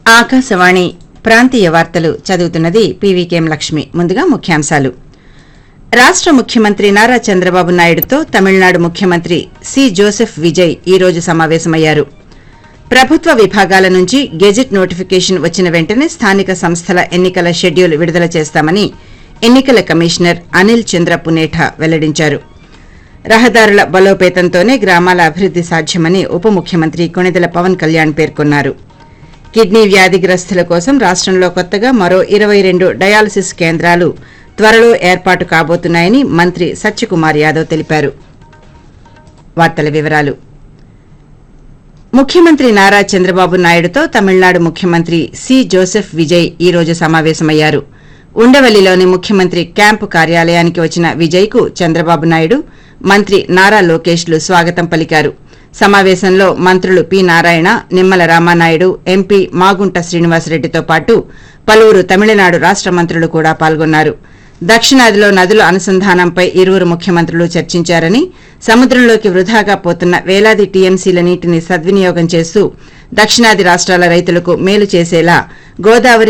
ఆకాశవాణి ప్రాంతీయ వార్తలు చదువుతున్నది పీవీకేఎం లక్ష్మి ముందుగా ముఖ్యాంశాలు రాష్ట ముఖ్యమంత్రి నారా చంద్రబాబు నాయుడుతో తమిళనాడు ముఖ్యమంత్రి సి జోసెఫ్ విజయ్ ఈ రోజు సమావేశమయ్యారు ప్రభుత్వ విభాగాల నుంచి గెజిట్ నోటిఫికేషన్ వచ్చిన వెంటనే స్థానిక సంస్థల ఎన్నికల షెడ్యూల్ విడుదల చేస్తామని ఎన్నికల కమిషనర్ అనిల్ చంద్ర పునేఠా వెల్లడించారు రహదారుల బలోపేతంతోనే గ్రామాల అభివృద్ది సాధ్యమని ఉప ముఖ్యమంత్రి కొణిదెల పవన్ కళ్యాణ్ పేర్కొన్నారు కిడ్నీ వ్యాధిగ్రస్తుల కోసం రాష్టంలో కొత్తగా మరో ఇరవై రెండు డయాలసిస్ కేంద్రాలు త్వరలో ఏర్పాటు కాబోతున్నాయని మంత్రి సత్యకుమార్ యాదవ్ తెలిపారు వార్తల వివరాలు ముఖ్యమంత్రి నారా చంద్రబాబు నాయుడుతో తమిళనాడు ముఖ్యమంత్రి సి జోసెఫ్ విజయ్ ఈ రోజు సమావేశమయ్యారు ఉండవల్లిలోని ముఖ్యమంత్రి క్యాంపు కార్యాలయానికి వచ్చిన విజయ్కు చంద్రబాబు నాయుడు మంత్రి నారా లోకేష్లు స్వాగతం పలికారు సమావేశంలో మంత్రులు పి నారాయణ నిమ్మల రామానాయుడు ఎంపీ మాగుంట శ్రీనివాసరెడ్డితో పాటు పలువురు తమిళనాడు రాష్ట మంత్రులు కూడా పాల్గొన్నారు దక్షిణాదిలో నదుల అనుసంధానంపై ఇరువురు ముఖ్యమంత్రులు చర్చించారని సముద్రంలోకి వృధాగా పోతున్న వేలాది టీఎంసీల నీటిని సద్వినియోగం చేస్తూ దక్షిణాది రాష్ట్రాల రైతులకు మేలు చేసేలా గోదావరి